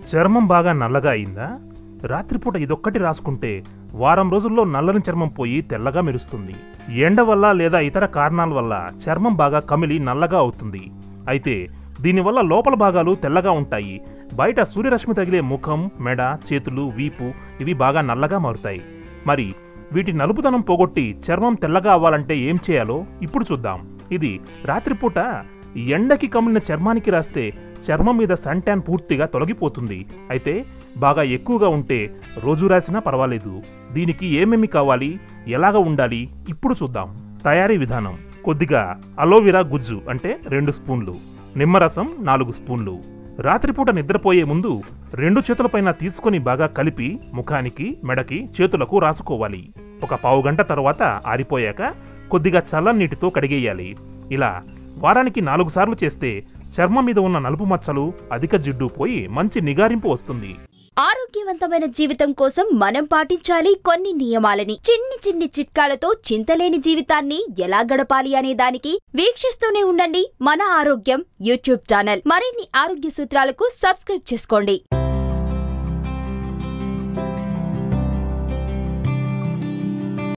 చర్మం బాగా నల్లగా అయిందా రాత్రిపూట ఇదొక్కటి రాసుకుంటే వారం రోజుల్లో నల్లని చర్మం పోయి తెల్లగా మెరుస్తుంది ఎండ వల్ల లేదా ఇతర కారణాల వల్ల చర్మం బాగా కమిలి నల్లగా అవుతుంది అయితే దీనివల్ల లోపల భాగాలు తెల్లగా ఉంటాయి బయట సూర్యరశ్మి తగిలే ముఖం మెడ చేతులు వీపు ఇవి బాగా నల్లగా మారుతాయి మరి వీటి నలుపుదనం పోగొట్టి చర్మం తెల్లగా అవ్వాలంటే ఏం చేయాలో ఇప్పుడు చూద్దాం ఇది రాత్రిపూట ఎండకి కమిలిన చర్మానికి రాస్తే చర్మం మీద సన్ ట్యాన్ పూర్తిగా తొలగిపోతుంది అయితే బాగా ఎక్కువగా ఉంటే రోజు రాసినా పర్వాలేదు దీనికి ఏమేమి కావాలి ఎలాగ ఉండాలి ఇప్పుడు చూద్దాం తయారీ విధానం కొద్దిగా అలోవెరా గుజ్జు అంటే రెండు స్పూన్లు నిమ్మరసం నాలుగు స్పూన్లు రాత్రిపూట నిద్రపోయే ముందు రెండు చేతులపైన తీసుకొని బాగా కలిపి ముఖానికి మెడకి చేతులకు రాసుకోవాలి ఒక పావు గంట తర్వాత ఆరిపోయాక కొద్దిగా చల్లని నీటితో కడిగేయాలి ఇలా వారానికి నాలుగు సార్లు చేస్తే చర్మం మీద ఉన్న నలుపు మచ్చలు అధిక జిడ్డు పోయి మంచి నిగారింపు వస్తుంది ఆరోగ్యవంతమైన జీవితం కోసం మనం పాటించాలి కొన్ని నియమాలని చిన్ని చిన్ని చిట్కాలతో చింతలేని జీవితాన్ని ఎలా గడపాలి అనే దానికి వీక్షిస్తూనే ఉండండి మన ఆరోగ్యం యూట్యూబ్ ఛానల్ మరిన్ని ఆరోగ్య సూత్రాలకు సబ్స్క్రైబ్ చేసుకోండి